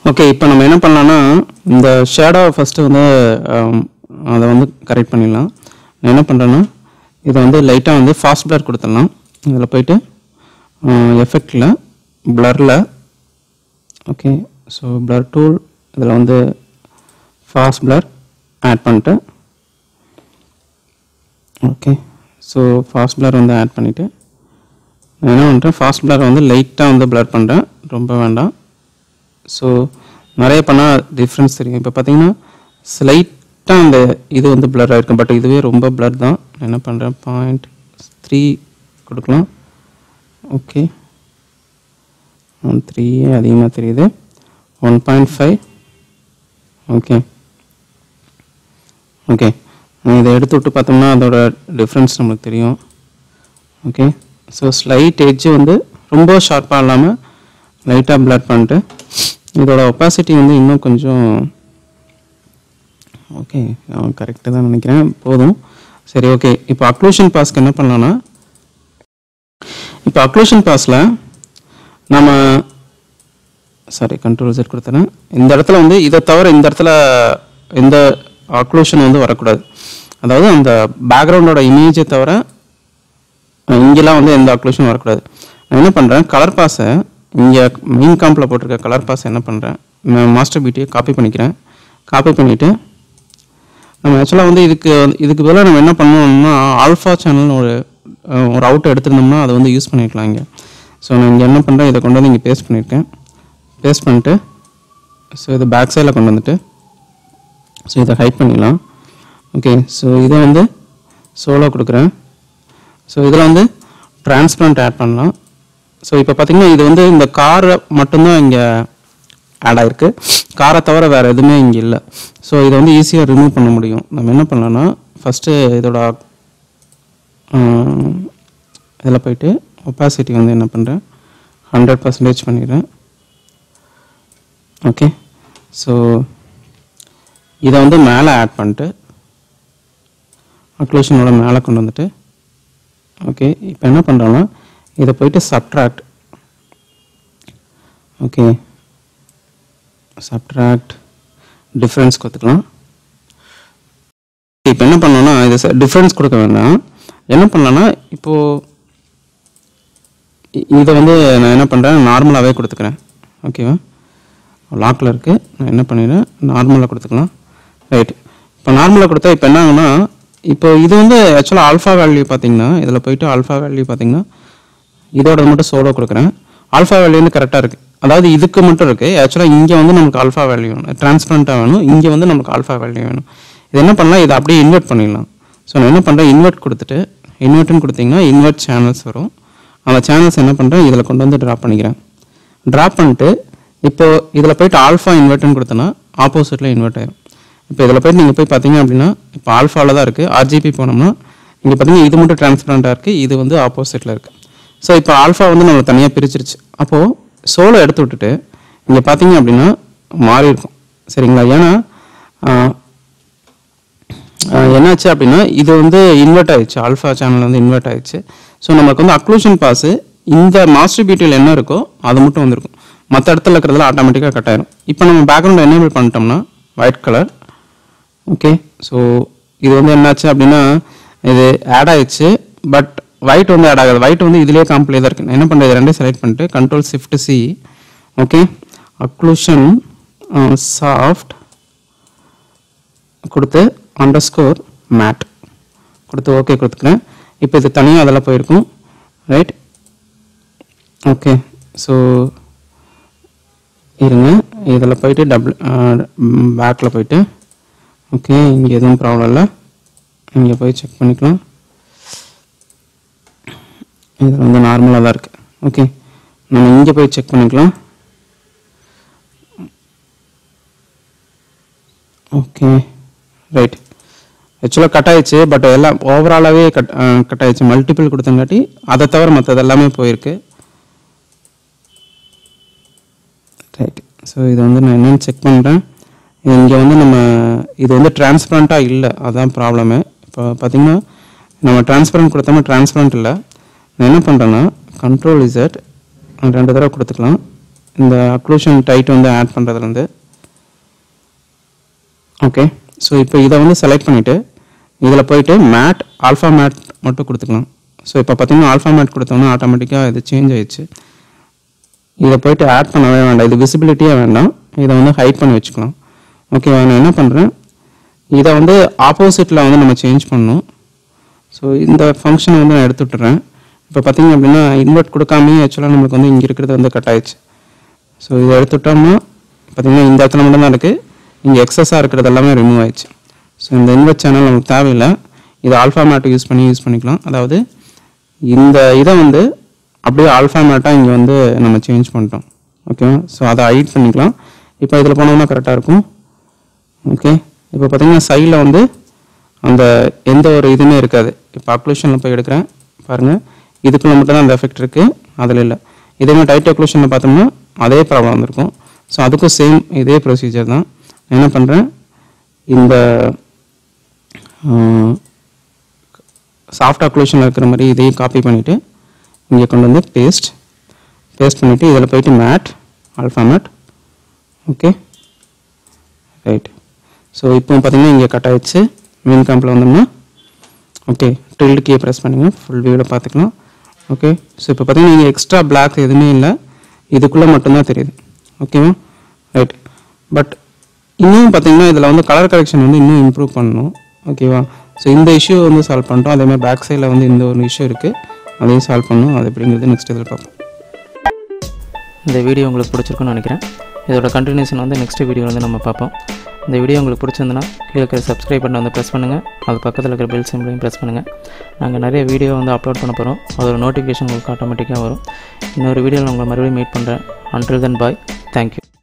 okay இப்போ நம்ம என்ன பண்ணலாம்னா இந்த ஷேடோ ஃபஸ்ட்டு வந்து ஆம், அதை வந்து கரெக்ட் பண்ணிடலாம் நான் என்ன பண்ணுறேன்னா இதை வந்து லைட்டாக வந்து ஃபாஸ்ட் பிளர் கொடுத்துடலாம் இதில் போயிட்டு எஃபெக்டில் பிளரில் ஓகே ஸோ பிளர் டூல் இதில் வந்து ஃபாஸ்ட் பிளர் ஆட் பண்ணிட்டு ஓகே ஸோ ஃபாஸ்ட் பிளர் வந்து ஆட் பண்ணிவிட்டு நான் என்ன பண்ணுறேன் ஃபாஸ்ட் பிளர் வந்து லைட்டாக வந்து பிளர் பண்ணுறேன் ரொம்ப வேண்டாம் ஸோ நிறைய பண்ணால் டிஃப்ரென்ஸ் தெரியும் இப்போ பார்த்தீங்கன்னா ஸ்லைட்டாக அந்த இது வந்து பிளர் ஆகிருக்கும் பட் இதுவே ரொம்ப பிளர் தான் நான் என்ன பண்ணுறேன் பாயிண்ட் த்ரீ கொடுக்கலாம் ஓகே ஒன் த்ரீ அதிகமாக தெரியுது one point five okay okay இதை எடுத்து விட்டு பார்த்தோம்னா அதோட டிஃப்ரென்ஸ் நம்மளுக்கு தெரியும் ஓகே ஸோ ஸ்லைட் எட்ஜ் வந்து ரொம்ப ஷார்ப்பாக இல்லாமல் லைட்டாக பிளட் பண்ணிட்டு இதோட ஒப்பாசிட்டி வந்து இன்னும் கொஞ்சம் ஓகே கரெக்டாக தான் நினைக்கிறேன் போதும் சரி ஓகே இப்போ அக்ளூஷன் பாஸ்க்கு என்ன பண்ணலாம்னா இப்போ அக்ளூஷன் பாஸில் நம்ம சாரி கண்ட்ரோல் செட் கொடுத்துறேன் இந்த இடத்துல வந்து இதை தவிர இந்த இடத்துல எந்த அக்ளூஷன் வந்து வரக்கூடாது அதாவது அந்த பேக்ரவுண்டோட இமேஜை தவிர அஹ் இங்கெல்லாம் வந்து எந்த அக்ளூஷனும் வரக்கூடாது நான் என்ன பண்ணுறேன் கலர் பாஸை இங்கே மெயின் காம்பில் போட்டிருக்க கலர் பாஸ் என்ன பண்ணுறேன் நான் மாஸ்டர் பியூட்டியை காப்பி பண்ணிக்கிறேன் காப்பி பண்ணிவிட்டு நம்ம ஆக்சுவலாக வந்து இதுக்கு இதுக்கு பதிலாக நம்ம என்ன பண்ணணும்னா ஆல்ஃபா சேனல்னு ஒரு அஹ், ஒரு அவுட் எடுத்திருந்தோம்னா அதை வந்து யூஸ் பண்ணிக்கலாம் இங்கே ஸோ நான் இங்கே என்ன பண்ணுறேன் இதை கொண்டு வந்து இங்கே பேஸ்ட் பண்ணியிருக்கேன் பேஸ்ட் பண்ணிட்டு ஸோ இதை பேக் சைடில் கொண்டு வந்துட்டு ஸோ இதை ஹைட் பண்ணிடலாம் ஓகே ஸோ இதை வந்து சோலோ கொடுக்குறேன் ஸோ இதில் வந்து டிரான்ஸ்பரண்ட் ஆட் பண்ணலாம் ஸோ இப்போ பார்த்தீங்கன்னா இது வந்து இந்த காரை மட்டும்தான் இங்கே ஆட் ஆயிருக்கு காரை தவிர வேறு எதுவுமே இங்கே இல்லை ஸோ இதை வந்து ஈஸியாக ரிமூவ் பண்ண முடியும் நம்ம என்ன பண்ணலாம்னா ஃபஸ்ட்டு இதோட இதில் போயிட்டு ஒப்பாசிட்டி வந்து என்ன பண்ணுறேன் ஹண்ட்ரட் பர்சன்டேஜ் பண்ணிடுறேன் ஓகே ஸோ இதை வந்து மேலே ஆட் பண்ணிட்டு அக்ளூஷனோட மேலே கொண்டு வந்துட்டு ஓகே இப்போ என்ன பண்ணுறோன்னா இதை போயிட்டு சப்ட்ராக்ட் ஓகே சப்ட்ராக்ட் டிஃப்ரென்ஸ் கொடுத்துக்கலாம் இப்போ என்ன பண்ணோன்னா இது டிஃப்ரென்ஸ் கொடுக்க வேண்டாம் என்ன பண்ணலான்னா இப்போது இ- இதை வந்து நான் என்ன பண்ணுறேன் நார்மலாகவே கொடுத்துக்கிறேன் ஓகேவா லாக்கில் இருக்குது நான் என்ன பண்ணிடுறேன் நார்மலாக கொடுத்துக்கலாம் ரைட் இப்போ நார்மலாக கொடுத்தா இப்போ என்ன ஆகுனா இப்போ இது வந்து ஆக்சுவலாக ஆல்ஃபா வேல்யூ பார்த்தீங்கன்னா இதில் போயிட்டு ஆல்ஃபா வேல்யூ பார்த்தீங்கன்னா இதோட மட்டும் சோலோ கொடுக்குறேன் ஆல்ஃபா வேல்யூ வந்து கரெக்டாக இருக்குது அதாவது இதுக்கு மட்டும் இருக்குது ஆக்சுவலாக இங்கே வந்து நமக்கு ஆல்ஃபா வேல்யூ வேணும் டிரான்ஸ்பரண்ட்டாக வேணும் இங்கே வந்து நமக்கு ஆல்ஃபா வேல்யூ வேணும் இது என்ன பண்ணலாம் இதை அப்படியே இன்வெர்ட் பண்ணிடலாம் ஸோ நான் என்ன பண்ணுறேன் இன்வெர்ட் கொடுத்துட்டு இன்வெர்ட்னு கொடுத்தீங்கன்னா இன்வெர்ட் சேனல்ஸ் வரும் அந்த சேனல்ஸ் என்ன பண்ணுறேன் இதில் கொண்டு வந்து ட்ராப் பண்ணிக்கிறேன் ட்ராப் பண்ணிட்டு இப்போ இதில் போயிட்டு ஆல்ஃபா இன்வெர்ட்னு கொடுத்தனா ஆப்போசிட்டில் இன்வெர்ட் ஆயிரும் இப்போ இதில் போயிட்டு நீங்கள் போய் பார்த்தீங்க அப்படின்னா இப்போ ஆல்ஃபாவில் தான் இருக்குது ஆர்ஜிபி போனோம்னா இங்கே பார்த்தீங்கன்னா இது மட்டும் டிரான்ஸ்பரண்ட்டாக இருக்குது இது வந்து ஆப்போசிட்டில் இருக்குது ஸோ இப்போ ஆல்ஃபா வந்து நம்ம தனியாக பிரிச்சிருச்சு அப்போது சோலோ எடுத்து விட்டுட்டு இங்கே பார்த்தீங்க அப்படின்னா மாறி இருக்கும் சரிங்களா ஏன்னா ஆஹ், ஆஹ், என்னாச்சு அப்படின்னா இது வந்து இன்வெர்ட் ஆயிடுச்சு ஆல்ஃபா சேனல் வந்து இன்வெர்ட் ஆயிடுச்சு ஸோ நமக்கு வந்து அக்ளூஷன் பாஸ் இந்த மாஸ்டர் பியூட்டியில் என்ன இருக்கோ அது மட்டும் வந்திருக்கும் மற்ற இடத்துல இருக்கிறதுல ஆட்டோமேட்டிக்காக கட் ஆயிரும் இப்போ நம்ம பேக்ரவுண்ட் எனேபிள் பண்ணிட்டோம்னா ஒயிட் கலர் ஓகே ஸோ இது வந்து என்னாச்சு அப்படின்னா இது ஆட் ஆயிடுச்சு பட் ஒயிட் வந்து ஆட் ஆகாது ஒயிட் வந்து இதுலேயே காம்ப்ளே தான் இருக்குது நான் என்ன பண்ணுறது ரெண்டே செலக்ட் பண்ணிட்டு control shift C okay occlusion soft கொடுத்து அண்டர் ஸ்கோர் மேட் கொடுத்து ஓகே கொடுத்துக்கிறேன் இப்போ இது தனியாக அதெல்லாம் போயிருக்கும் ரைட் ஓகே ஸோ இருங்க இதில் போயிட்டு டபுள் பேக்கில் போயிட்டு ஓகே இங்கே எதுவும் ப்ராப்ளம் இல்லை இங்கே போய் செக் பண்ணிக்கலாம் இது வந்து நார்மலாக தான் இருக்குது ஓகே நம்ம இங்கே போய் செக் பண்ணிக்கலாம் ஓகே ரைட் ஆக்சுவலாக கட் ஆயிடுச்சு பட் எல்லாம் ஓவராலாகவே கட் கட் ஆயிடுச்சு மல்டிபிள் கொடுத்தங்காட்டி அதை தவிர மற்றது எல்லாமே போயிருக்கு ரைட் ஸோ இது வந்து நான் என்னென்னு செக் பண்ணுறேன் இங்கே வந்து நம்ம இது வந்து டிரான்ஸ்பரண்ட்டாக இல்லை அதான் ப்ராப்ளமு இப்போ பார்த்தீங்கன்னா நம்ம டிரான்ஸ்பரண்ட் கொடுத்தோம்னா டிரான்ஸ்பரண்ட் இல்லை நான் என்ன பண்ணுறேன்னா கண்ட்ரோல் இசட் ரெண்டு தடவை கொடுத்துக்கலாம் இந்த அக்ளூஷன் டைட் வந்து ஆட் பண்ணுறதுலேருந்து ஓகே ஸோ இப்போ இதை வந்து செலக்ட் பண்ணிவிட்டு இதில் போயிட்டு மேட் ஆல்ஃபா மேட் மட்டும் கொடுத்துக்கலாம் ஸோ இப்போ பார்த்தீங்கன்னா ஆல்ஃபா மேட் கொடுத்தோம்னா ஆட்டோமேட்டிக்காக இது சேஞ்ச் ஆயிடுச்சு இதை போயிட்டு ஆட் பண்ணவே வேண்டாம் இது விசிபிலிட்டியே வேண்டாம் இதை வந்து ஹைட் பண்ணி வச்சுக்கலாம் ஓகேவா நான் என்ன பண்ணுறேன் இதை வந்து ஆப்போசிட்டில் வந்து நம்ம சேஞ்ச் பண்ணணும் ஸோ இந்த ஃபங்க்ஷனை வந்து நான் எடுத்து விட்டுறேன் இப்போ பார்த்தீங்க அப்படின்னா இன்வெர்ட் கொடுக்காமே ஆக்சுவலாக நம்மளுக்கு வந்து இங்கே இருக்கிறது வந்து கட் ஆயிடுச்சு ஸோ இதை எடுத்துட்டோம்னா பார்த்தீங்கன்னா இந்த இடத்துல மட்டும் தான் இருக்குது இங்கே எக்ஸஸாக இருக்கிறது எல்லாமே ரிமூவ் ஆயிடுச்சு ஸோ இந்த இன்வெர்ட் சேனல் நமக்கு தேவையில்லை இது ஆல்ஃபா மேட் யூஸ் பண்ணி யூஸ் பண்ணிக்கலாம் அதாவது இந்த இதை வந்து அப்படியே ஆல்ஃபா மேட்டாக இங்கே வந்து நம்ம சேஞ்ச் பண்ணிட்டோம் ஓகேவா ஸோ அதை ஹைட் பண்ணிக்கலாம் இப்போ இதில் போனோம்னா கரெக்டாக இருக்கும் ஓகே இப்போ பார்த்தீங்கன்னா சைடில் வந்து அந்த எந்த ஒரு இதுவுமே இருக்காது இப்போ அக்ளூஷனில் போய் எடுக்கிறேன் பாருங்கள் இதுக்குள்ள மட்டும் தான் அந்த எஃபெக்ட் இருக்குது அதில் இல்லை இதே மாதிரி டைட் அக்ளூஷனில் பார்த்தோம்னா அதே ப்ராப்ளம் வந்திருக்கும் ஸோ அதுக்கும் சேம் இதே ப்ரொசீஜர் தான் நான் என்ன பண்ணுறேன் இந்த சாஃப்ட் அக்ளூஷனில் இருக்கிற மாதிரி இதையும் காப்பி பண்ணிவிட்டு இங்கே கொண்டு வந்து பேஸ்ட் பேஸ்ட் பண்ணிவிட்டு இதில் போயிட்டு matte alpha matte okay right so இப்போ பார்த்தீங்கன்னா இங்கே கட் ஆயிடுச்சு மெயின் கேம்பில் வந்தோம்னா ஓகே ட்ரில்டு கீயை ப்ரெஸ் பண்ணுங்க ஃபுல் வியூவில் பார்த்துக்கலாம் ஓகே ஸோ இப்போ பார்த்தீங்கன்னா இங்கே எக்ஸ்ட்ரா பிளாக் எதுவுமே இல்லை இதுக்குள்ளே மட்டும்தான் தெரியுது ஓகேவா ரைட் பட் இன்னும் பார்த்தீங்கன்னா இதில் வந்து கலர் கரெக்ஷன் வந்து இன்னும் இம்ப்ரூவ் பண்ணணும் ஓகேவா ஸோ இந்த இஷ்யூ வந்து சால்வ் பண்ணிட்டோம் அதே மாதிரி பேக் சைடில் வந்து இந்த ஒரு இஷ்யூ இருக்குது அதையும் சால்வ் பண்ணணும் அது எப்படிங்கிறது நெக்ஸ்ட் இதில் பார்ப்போம் இந்த வீடியோ உங்களுக்கு பிடிச்சிருக்குன்னு நினைக்கிறேன் இதோட கண்டினியூஷன் வந்து நெக்ஸ்ட் வீடியோ வந்து நம்ம பார்ப்போம் இந்த வீடியோ உங்களுக்கு பிடிச்சிருந்துன்னா கீழே இருக்கிற சப்ஸ்கிரைப் பட்டன் வந்து ப்ரெஸ் பண்ணுங்கள் அது பக்கத்தில் இருக்கிற பெல் சிம்பிளையும் ப்ரெஸ் பண்ணுங்கள் நாங்கள் நிறைய வீடியோ வந்து அப்லோட் பண்ண போகிறோம் அதோட நோட்டிஃபிகேஷன் உங்களுக்கு ஆட்டோமேட்டிக்காக வரும் இன்னொரு வீடியோவில் உங்களை மறுபடியும் மீட் பண்ணுறேன் அன்டில் தென் பாய் தேங்க்யூ